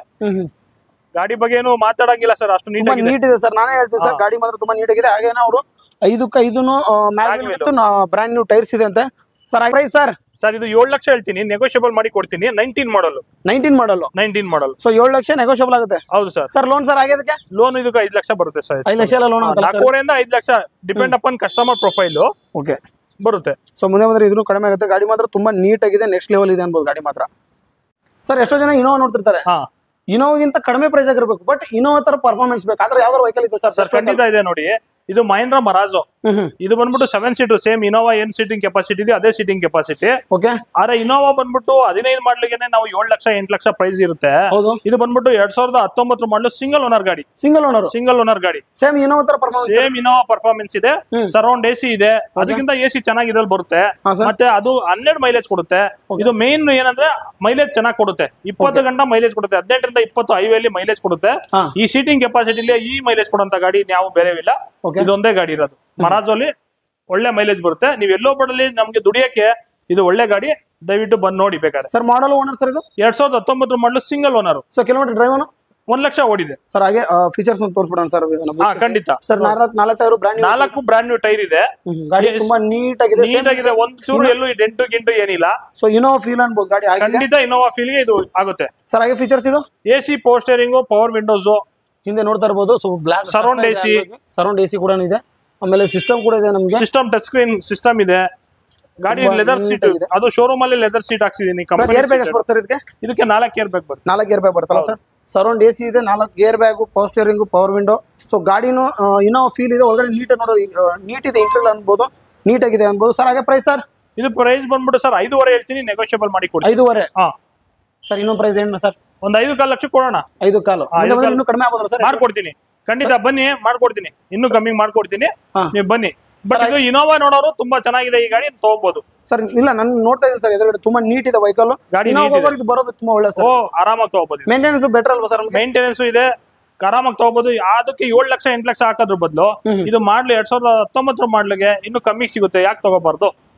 ಗಾಡಿ ಬಗ್ಗೆ ಏನು ಮಾತಾಡಂಗಿಲ್ಲ ಸರ್ ಅಷ್ಟು ನೀಟ್ ತುಂಬಾ ಆಗಿದೆ ನೀಟ್ ಇದೆ ಸರ್ ನಾನೇ ಹೇಳ್ತೀನಿ ಸರ್ ಹಾ. ಗಾಡಿ ಮಾತ್ರ ತುಂಬಾ ನೀಟ್ ಆಗಿದೆ ಹಾಗೇನೆ ಅವರು ಐದಕ್ಕೆ ಐದನ್ನು mag wheel Magwheel. With brand new tyres ಇದೆ ಅಂತೆ ಸರ್ ಪ್ರೈಸ್ ಸರ್ ಸರ್ ಇದು ಏಳು ಲಕ್ಷ ಹೇಳ್ತೀನಿ ನೆಗೋಷಿಯಬಲ್ ಮಾಡಿ ಕೊಡ್ತೀನಿ nineteen model nineteen model nineteen model so ಏಳು ಲಕ್ಷ ನೆಗೋಷಿಯಬಲ್ ಆಗುತ್ತೆ ಹೌದು ಸರ್ ಸರ್ ಲೋನ್ ಸರ್ ಆಗಿದ್ದಕ್ಕೆ ಲೋನ್ ಇದಕ್ಕೆ ಐದು ಲಕ್ಷ ಬರುತ್ತೆ ಸರ್ ಐದು ಲಕ್ಷ ಎಲ್ಲ ಲೋನ್ ಆಗುತ್ತಲ್ಲ ಸರ್ ನಾಲ್ಕೂವರೆಯಿಂದ ಐದು lakh depend upon customer profile okay ಬರುತ್ತೆ ಸೊ ಮುಂದೆ ಬಂದ್ರೆ ಇದನ್ನು ಕಡಿಮೆ ಆಗುತ್ತೆ ಗಾಡಿ ಮಾತ್ರ ತುಂಬಾ ನೀಟ್ ಆಗಿದೆ ನೆಕ್ಸ್ಟ್ ಲೆವೆಲ್ ಇದೆ ಅನ್ಬೋದು ಗಾಡಿ ಮಾತ್ರ ಸರ್ ಎಷ್ಟೋ ಜನ ಇನೋವಾ ನೋಡ್ತಿರ್ತಾರೆ ಹಾ ಇನೋವಾಗಿಂತ ಕಡಿಮೆ ಪ್ರೈಸ್ ಆಗಿರ್ಬೇಕು ಬಟ್ ಇನೋವಾ ತರ ಪರ್ಫಾರ್ಮೆನ್ಸ್ ಬೇಕು ಆದ್ರೆ ಯಾವ್ದಾರು ವೆಹಿಕಲ್ ಇದೆ ಸರ್ ಸರ್ ಖಂಡಿತ ಇದೆ ನೋಡಿ ಇದು ಮಹೇಂದ್ರ ಮರಾಜೋ ಹ್ಮ್ ಹ್ಮ್ ಇದು ಬಂದ್ಬಿಟ್ಟು ಸೆವೆನ್ ಸೀಟು ಸೇಮ್ ಇನೋವಾ ಏನ್ ಸೀಟಿಂಗ್ ಕೆಪಾಸಿಟಿ ಇದೆ ಅದೇ ಸೀಟಿಂಗ್ ಕೆಪಾಸಿಟಿ ಓಕೆ ಆದ್ರೆ ಇನೋವಾ ಬಂದ್ಬಿಟ್ಟು ಹದಿನೈದು ಮಾಡ್ಲಿಕ್ಕೆ ನಾವು ಏಳು ಲಕ್ಷ ಎಂಟು ಲಕ್ಷ ಪ್ರೈಸ್ ಇರುತ್ತೆ ಹೌದು ಇದು ಬಂದ್ಬಿಟ್ಟು ಎರಡ್ ಸಾವಿರದ ಹತ್ತೊಂಬತ್ತು ಮಾಡಲು ಸಿಂಗಲ್ ಓನರ್ ಗಾಡಿ ಸಿಂಗಲ್ ಓನರ್ ಸಿಂಗಲ್ ಓನರ್ ಗಾಡಿ ಸೇಮ್ ಇನೋವಾ ತರ ಪರ್ಫಾರ್ಮೆನ್ಸ್ ಸೇಮ್ ಇನೋವಾ ಪರ್ಫಾರ್ಮೆನ್ಸ್ ಇದೆ ಹ್ಮ್. ಸರೌಂಡ್ ಎ ಸಿ ಇದೆ ಅದಕ್ಕಿಂತ ಎ ಸಿ ಚೆನ್ನಾಗಿರೋದು ಬರುತ್ತೆ ಹಾ ಸರ್ ಮತ್ತೆ ಅದು ಹನ್ನೆರಡು ಮೈಲೇಜ್ ಕೊಡುತ್ತೆ ಇದು ಮೇನ್ ಏನಂದ್ರೆ ಮೈಲೇಜ್ ಚೆನ್ನಾಗಿ ಕೊಡುತ್ತೆ ಇಪ್ಪತ್ತು ಗಂಟೆ ಮೈಲೇಜ್ ಕೊಡುತ್ತೆ ಹದಿನೆಂಟರಿಂದ ಇಪ್ಪತ್ತು ಹೈವೇಲಿ ಮೈಲೇಜ್ ಕೊಡುತ್ತೆ ಹಾ ಈ ಸೀಟಿಂಗ್ ಕೆಪಾಸಿಟಿಲಿ ಈ ಮೈಲೇಜ್ ಕೊಡುವಂತ ಗಾಡಿ ಯಾವ ಬೇರೆ ಇಲ್ಲ Okay. ಇದೊಂದೇ ಗಾಡಿ ಇರೋದು ಮರಾಜಲ್ಲಿ ಒಳ್ಳೆ ಮೈಲೇಜ್ ಬರುತ್ತೆ ನೀವು ಎಲ್ಲೋ ಬಡಲಿ ನಮ್ಗೆ ದುಡಿಯಕ್ಕೆ ಇದು ಒಳ್ಳೆ ಗಾಡಿ ದಯವಿಟ್ಟು ಬಂದು ನೋಡಿ ಬೇಕಾದ್ರೆ ಸರ್ ಮಾಡಲ್ ಓನರ್ ಸರ್ ಇದು ಎರಡ್ ಸಾವಿರದ ಹತ್ತೊಂಬತ್ತು model single owner so kilometre drive ಒಂದ್ ಲಕ್ಷ ಓಡಿದೆ ಸರ್ ಹಾಗೆ ಫೀಚರ್ಸ್ ಒಂದು ತೋರಿಸ್ಬಿಡೋಣ ಸರ್ ಹಾ ಖಂಡಿತ ಸರ್ ನಾಲ್ಕು ನಾಲ್ಕು ಟೈರ್ ಬ್ರ್ಯಾಂಡ್ ನಾಲ್ಕು ಬ್ರಾಂಡ್ ನ್ಯೂ ಟೈರ್ ಇದೆ ಗಾಡಿ Yes. ತುಂಬಾ ನೀಟ್ ಆಗಿದೆ ನೀಟ್ ಆಗಿದೆ ಒಂದ್ ಚೂರು ಎಲ್ಲೂ ಡೆಂಟು ಗಿಂಟು ಏನಿಲ್ಲ ಸೊ ಇನೋವಾ ಫೀಲ್ ಅನ್ಬೋದು ಗಾಡಿ ಆಗಿದೆ ಖಂಡಿತ ಇನ್ನೋವಾ ಫೀಲ್ಗೆ ಇದು ಆಗುತ್ತೆ ಸರ್ ಹಾಗೆ ಫೀಚರ್ಸ್ ಇದು A C power steering power windows ಹಿಂದೆ ನೋಡ್ತಾ ಇರ್ಬೋದು so black Surround AC. Surround A C ಕೂಡ ಇದೆ ಆಮೇಲೆ ಸಿಸ್ಟಮ್ ಕೂಡ ಇದೆ ನಮಗೆ ಸಿಸ್ಟಮ್ ಟಚ್ ಸ್ಕ್ರೀನ್ ಸಿಸ್ಟಮ್ ಇದೆ ಗಾಡಿ ತುಂಬಾ ಲೆದರ್ neat ಸೀಟ್ ಆಗಿದೆ. ಅದು ಶೋರೂಮ್ ಅಲ್ಲಿ ಲೆದರ್ ಸೀಟ್ ಹಾಕ್ಸಿದೀನಿ ಸರ್ ಗೇರ್ ಬ್ಯಾಗ್ ಎಷ್ಟು ಬರುತ್ತೆ ಸರ್ ಇದಕ್ಕೆ ಇದಕ್ಕೆ ನಾಲ್ಕು ಏರ್ ಬ್ಯಾಗ್ ಬರುತ್ತೆ ನಾಲ್ಕು ಗೇರ್ ಬ್ಯಾಗ್ ಬರ್ತಲ್ಲ ಸರ್ ಸರೌಂಡ್ ಎ ಸಿ ಇದೆ ನಾಲ್ಕು gear bag power steering power window so ಗಾಡಿನೂ ಇನೋವಾ ಫೀಲ್ ಇದೆ ಒಳಗಡೆ ನೀಟ್ ನೋಡೋದು ನೀಟ್ ಇದೆ ಇಂಟರ್ಲ್ ಅನ್ಬೋದು ನೀಟ್ ಆಗಿದೆ ಅನ್ಬೋದು ಸರ್ ಹಾಗೆ ಪ್ರೈಸ್ ಸರ್ ಇದು ಪ್ರೈಸ್ ಬಂದ್ಬಿಟ್ಟು ಸರ್ ಐದುವರೆ ಹೇಳ್ತೀನಿ ನೆಗೋಷಿಯಬಲ್ ಮಾಡಿ ಕೊಡಿ ಐದೂವರೆ ಹಾ ಸರ್ ಇನ್ನೊಂದು ಪ್ರೈಸ್ ಏನು ಸರ್ ಒಂದ್ ಐದು ಕಾಲು ಲಕ್ಷ ಕೊಡೋಣ ಐದು ಕಾಲು ಹಾ, ಐದು ಮುಂದೆ ಬಂದ್ರೆ ಕಾಲು. ಇನ್ನೂ ಕಡಿಮೆ ಆಗ್ಬೋದಲ್ಲ ಸರ್ ಮಾಡ್ಕೊಡ್ತೀನಿ ಖಂಡಿತ ಬನ್ನಿ ಮಾಡ್ಕೊಡ್ತೀನಿ ಇನ್ನೂ ಕಮ್ಮಿ ಮಾಡ್ಕೊಡ್ತೀನಿ ಹಾ. ನೀವು ಬನ್ನಿ ಬಟ್ ಇದು ಇನೋವಾ ನೋಡೋರು ತುಂಬಾ ಚೆನ್ನಾಗಿದೆ ಈ ಗಾಡಿ ತಗೋಬಹುದು ಸರ್ ಇಲ್ಲ ನಾನು ನೋಡ್ತಾ ಇದ್ದೀನಿ ಸರ್ ಎದುರುಗಡೆ ತುಂಬಾ ನೀಟ್ ಇದೆ ವೆಹಿಕಲ್ ಗಾಡಿ ನಾವು neat ಇದೆ. ಇದು ಬರೋದು ತುಂಬಾ ಒಳ್ಳೆ ಓ ಸರ್ ಆರಾಮಾಗಿ ತಗೋಬಹುದು ಮೇಂಟೆನೆನ್ಸ್ ಬೆಟರ್ ಅಲ್ವಾ ಸರ್ ನಮಗೆ ಮೇಂಟೆನೆನ್ಸ್ ಇದೆ ಆರಾಮಾಗಿ ತಗೋಬಹುದು ಅದಕ್ಕೆ ಏಳು ಲಕ್ಷ ಎಂಟು ಲಕ್ಷ ಹಾಕೋದ್ರ ಬದಲು ಹ್ಮ್. ಇದು ಮಾಡ್ಲಿ ಎರಡ್ ಸಾವಿರದ ಹತ್ತೊಂಬತ್ತರ ಮಾಡ್ಲಿಗೆ ಇನ್ನು ಕಮ್ಮಿ ಸಿಗುತ್ತೆ ಯಾಕೆ ತಗೋಬಾರ್ದು